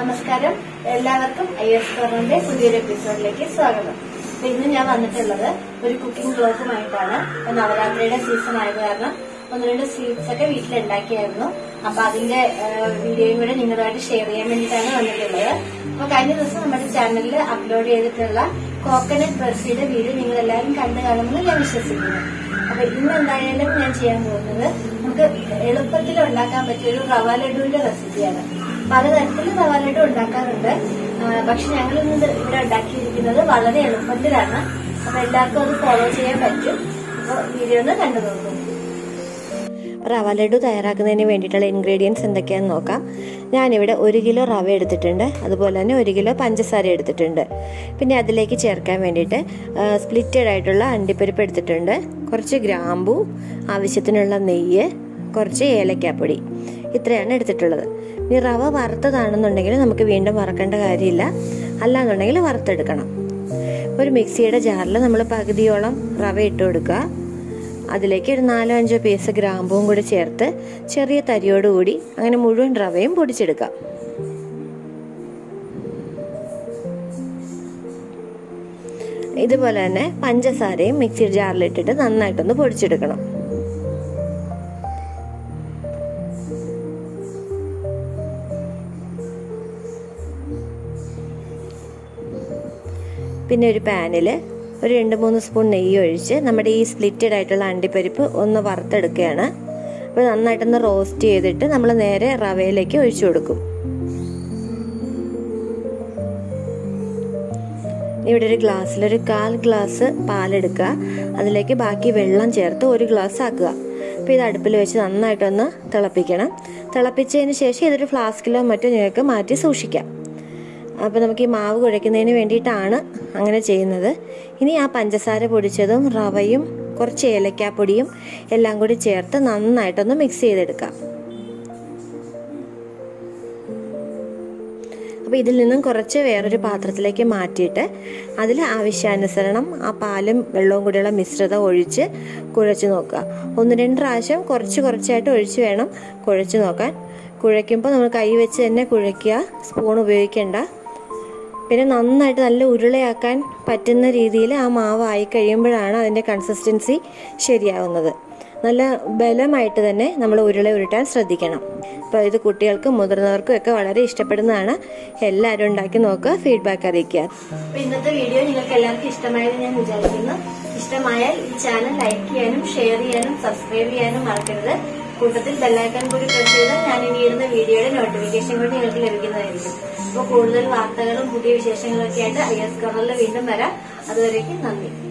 നമസ്കാരം എല്ലാവർക്കും I S കോറിന്റെ പുതിയൊരു എപ്പിസോഡിലേക്ക് സ്വാഗതം അപ്പൊ ഇന്ന് ഞാൻ വന്നിട്ടുള്ളത് ഒരു കുക്കിംഗ് ബ്ലോഗുമായിട്ടാണ് ഇപ്പൊ നവരാത്രിയുടെ സീസൺ ആയത് കാരണം ഒന്ന് രണ്ട് സ്വീറ്റ്സ് ഒക്കെ വീട്ടിൽ ഉണ്ടാക്കിയായിരുന്നു അപ്പൊ അതിന്റെ വീഡിയോയും കൂടെ നിങ്ങളുമായിട്ട് ഷെയർ ചെയ്യാൻ വേണ്ടിയിട്ടാണ് വന്നിട്ടുള്ളത് അപ്പൊ കഴിഞ്ഞ ദിവസം നമ്മുടെ ചാനലിൽ അപ്ലോഡ് ചെയ്തിട്ടുള്ള കോക്കനട്ട് ബർഫിയുടെ വീഡിയോ നിങ്ങൾ എല്ലാവരും കണ്ടു കാണുമെന്ന് ഞാൻ വിശ്വസിക്കുന്നു അപ്പൊ ഇന്ന് എന്തായാലും ഞാൻ ചെയ്യാൻ പോകുന്നത് നമുക്ക് എളുപ്പത്തിൽ ഉണ്ടാക്കാൻ പറ്റിയ ഒരു റവ ലഡുവിന്റെ റെസിപ്പിയാണ് പലതരത്തിൽ റവ ലഡു ഉണ്ടാക്കാറുണ്ട് ആ, പക്ഷെ ഞങ്ങൾ ഇന്ന് ഇവിടെ ഉണ്ടാക്കിയിരിക്കുന്നത് വളരെ എളുപ്പത്തിലാണ് അപ്പൊ എല്ലാവർക്കും അത് ഫോളോ ചെയ്യാൻ പറ്റും അപ്പൊ വീഡിയോ ഒന്ന് കണ്ടു നോക്കും റവ ലഡു തയ്യാറാക്കുന്നതിന് വേണ്ടിയിട്ടുള്ള ഇൻഗ്രീഡിയൻസ് എന്തൊക്കെയാണെന്ന് നോക്കാം ഞാനിവിടെ ഒരു കിലോ റവ എടുത്തിട്ടുണ്ട് അതുപോലെ തന്നെ ഒരു കിലോ പഞ്ചസാര എടുത്തിട്ടുണ്ട് പിന്നെ അതിലേക്ക് ചേർക്കാൻ വേണ്ടിയിട്ട് സ്പ്ലിറ്റഡ് ആയിട്ടുള്ള അണ്ടിപ്പരിപ്പ് എടുത്തിട്ടുണ്ട് കുറച്ച് ഗ്രാമ്പു ആവശ്യത്തിനുള്ള നെയ്യ് കുറച്ച് ഏലക്കാപ്പൊടി ഇത്രയാണ് എടുത്തിട്ടുള്ളത് ഇനി റവ വറുത്തതാണെന്നുണ്ടെങ്കിൽ നമുക്ക് വീണ്ടും വറക്കേണ്ട കാര്യമില്ല അല്ലാന്നുണ്ടെങ്കിൽ വറുത്തെടുക്കണം ഒരു മിക്സിയുടെ ജാറിൽ നമ്മൾ പകുതിയോളം റവ ഇട്ട് കൊടുക്കുക അതിലേക്ക് ഒരു നാലോ അഞ്ചോ പീസ് ഗ്രാമ്പും കൂടി ചേർത്ത് ചെറിയ തരിയോടുകൂടി അങ്ങനെ മുഴുവൻ റവയും പൊടിച്ചെടുക്കാം ഇതുപോലെ തന്നെ പഞ്ചസാരയും മിക്സിയുടെ ജാറിലിട്ടിട്ട് നന്നായിട്ടൊന്ന് പൊടിച്ചെടുക്കണം പിന്നെ ഒരു പാനിൽ ഒരു രണ്ട് മൂന്ന് സ്പൂൺ നെയ്യ് ഒഴിച്ച് നമ്മുടെ ഈ സ്പ്ലിറ്റഡ് ആയിട്ടുള്ള അണ്ടിപ്പരിപ്പ് ഒന്ന് വറുത്തെടുക്കുകയാണ് അപ്പോൾ നന്നായിട്ടൊന്ന് റോസ്റ്റ് ചെയ്തിട്ട് നമ്മൾ നേരെ റവയിലേക്ക് ഒഴിച്ചു കൊടുക്കും ഇവിടെ ഒരു ഗ്ലാസ്സിൽ ഒരു കാൽ ഗ്ലാസ് പാലെടുക്കുക അതിലേക്ക് ബാക്കി വെള്ളം ചേർത്ത് ഒരു ഗ്ലാസ് ആക്കുക അപ്പോൾ ഇത് അടുപ്പിൽ വെച്ച് നന്നായിട്ടൊന്ന് തിളപ്പിക്കണം തിളപ്പിച്ചതിന് ശേഷം ഇതൊരു ഫ്ലാസ്കിലോ മറ്റോ നിങ്ങൾക്ക് മാറ്റി സൂക്ഷിക്കാം അപ്പോൾ നമുക്ക് ഈ മാവ് കുഴയ്ക്കുന്നതിന് വേണ്ടിയിട്ടാണ് അങ്ങനെ ചെയ്യുന്നത് ഇനി ആ പഞ്ചസാര പൊടിച്ചതും റവയും കുറച്ച് ഏലക്കാപ്പൊടിയും എല്ലാം കൂടി ചേർത്ത് നന്നായിട്ടൊന്ന് മിക്സ് ചെയ്തെടുക്കാം അപ്പോൾ ഇതിൽ നിന്നും കുറച്ച് വേറൊരു പാത്രത്തിലേക്ക് മാറ്റിയിട്ട് അതിൽ ആവശ്യാനുസരണം ആ പാലും വെള്ളവും കൂടിയുള്ള മിശ്രിതം ഒഴിച്ച് കുഴച്ച് നോക്കുക ഒന്ന് രണ്ട് പ്രാവശ്യം കുറച്ച് കുറച്ചായിട്ട് ഒഴിച്ച് വേണം കുഴച്ച് നോക്കാൻ കുഴയ്ക്കുമ്പോൾ നമ്മൾ കൈ വെച്ച് തന്നെ കുഴയ്ക്കുക സ്പൂൺ ഉപയോഗിക്കേണ്ട പിന്നെ നന്നായിട്ട് നല്ല ഉരുളയാക്കാൻ പറ്റുന്ന രീതിയിൽ ആ മാവ് ആയി കഴിയുമ്പോഴാണ് അതിൻ്റെ കൺസിസ്റ്റൻസി ശരിയാവുന്നത് നല്ല ബലമായിട്ട് തന്നെ നമ്മൾ ഉരുള ഉരുട്ടാൻ ശ്രദ്ധിക്കണം അപ്പോൾ ഇത് കുട്ടികൾക്കും മുതിർന്നവർക്കും ഒക്കെ വളരെ ഇഷ്ടപ്പെടുന്നതാണ് എല്ലാവരും ഉണ്ടാക്കി നോക്കുക ഫീഡ്ബാക്ക് അറിയിക്കുക അപ്പൊ ഇന്നത്തെ വീഡിയോ നിങ്ങൾക്ക് എല്ലാവർക്കും ഇഷ്ടമായെന്ന് ഞാൻ വിചാരിക്കുന്നു ഇഷ്ടമായാൽ ഈ ചാനൽ ലൈക്ക് ചെയ്യാനും ഷെയർ ചെയ്യാനും സബ്സ്ക്രൈബ് ചെയ്യാനും മറക്കരുത് കൂട്ടത്തിൽ ബെല്ലൈക്കൺ കൂടി പ്രസ് ചെയ്താൽ ഞാൻ ഇനി ഇടുന്ന വീഡിയോയുടെ നോട്ടിഫിക്കേഷൻ കൂടി നിങ്ങൾക്ക് ലഭിക്കുന്നതായിരിക്കും അപ്പോൾ കൂടുതൽ വാർത്തകളും പുതിയ വിശേഷങ്ങളൊക്കെ ആയിട്ട് ഐ എസ് കോർണറിൽ വീണ്ടും വരാം അതുവരേക്കും നന്ദി